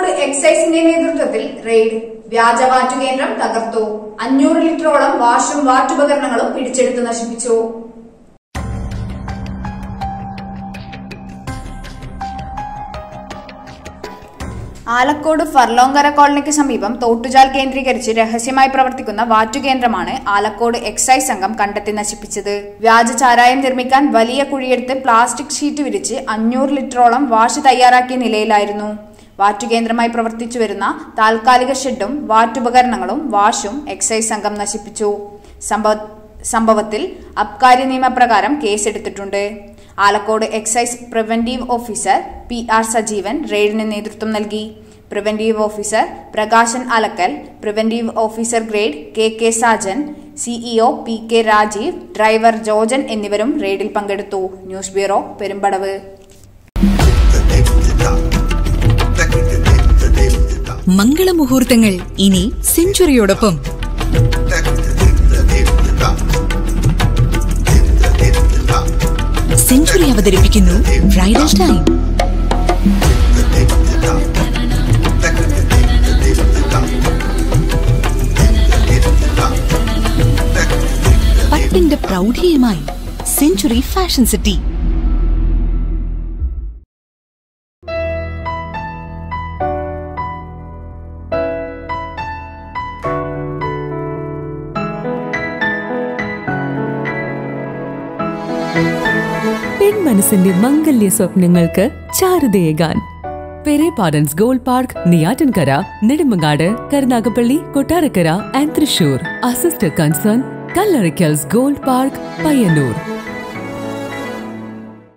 ആലക്കോട് എക്സൈസിന്റെ നേതൃത്വത്തിൽ റെയ്ഡ് വ്യാജ വാറ്റു കേന്ദ്രം തകർത്തു അഞ്ഞൂറ് ലിറ്ററോളം വാഷും വാറ്റുപകരണങ്ങളും പിടിച്ചെടുത്ത് നശിപ്പിച്ചു ആലക്കോട് ഫർലോങ്കര കോളനിക്ക് സമീപം തോട്ടുചാൽ കേന്ദ്രീകരിച്ച് രഹസ്യമായി പ്രവർത്തിക്കുന്ന വാറ്റുകേന്ദ്രമാണ് ആലക്കോട് എക്സൈസ് സംഘം കണ്ടെത്തി നശിപ്പിച്ചത് വ്യാജ ചാരായം നിർമ്മിക്കാൻ വലിയ കുഴിയെടുത്ത് പ്ലാസ്റ്റിക് ഷീറ്റ് വിരിച്ച് അഞ്ഞൂറ് ലിറ്ററോളം വാഷ് തയ്യാറാക്കിയ നിലയിലായിരുന്നു വാറ്റുകേന്ദ്രമായി പ്രവർത്തിച്ചു വരുന്ന താൽക്കാലിക ഷെഡും വാറ്റുപകരണങ്ങളും വാഷും എക്സൈസ് സംഘം നശിപ്പിച്ചു സംഭവ സംഭവത്തിൽ അബ്കാരി നിയമപ്രകാരം കേസെടുത്തിട്ടുണ്ട് Alakode excise preventive officer P R Sajeevan റെയ്ഡിന് നേതൃത്വം നൽകി preventive officer Prakashan Alakkal preventive officer grade K K Sajan CEO P K Rajeev driver Jojan എന്നിവരും റെയ്ഡിൽ പങ്കെടുത്തു ന്യൂസ് ബ്യൂറോ പെരുമ്പടവ് മംഗളമുഹൂർത്തങ്ങൾ ഇനി സെഞ്ചുറിയോടൊപ്പം സെഞ്ചുറി അവതരിപ്പിക്കുന്നു ബ്രൈഡൽ ടൈം പട്ടിന്റെ പ്രൗഢിയുമായി സെഞ്ചുറി ഫാഷൻ സിറ്റി പെൺമനസ്സിന്റെ മംഗല്യ സ്വപ്നങ്ങൾക്ക് ചാരുതയേകാൻ പെരേ പാഡൻസ് gold park Neyyattinkara Nedumangad Karunagappally Kottarakkara and Thrissur a sister concern Kallarickals gold park Payyanur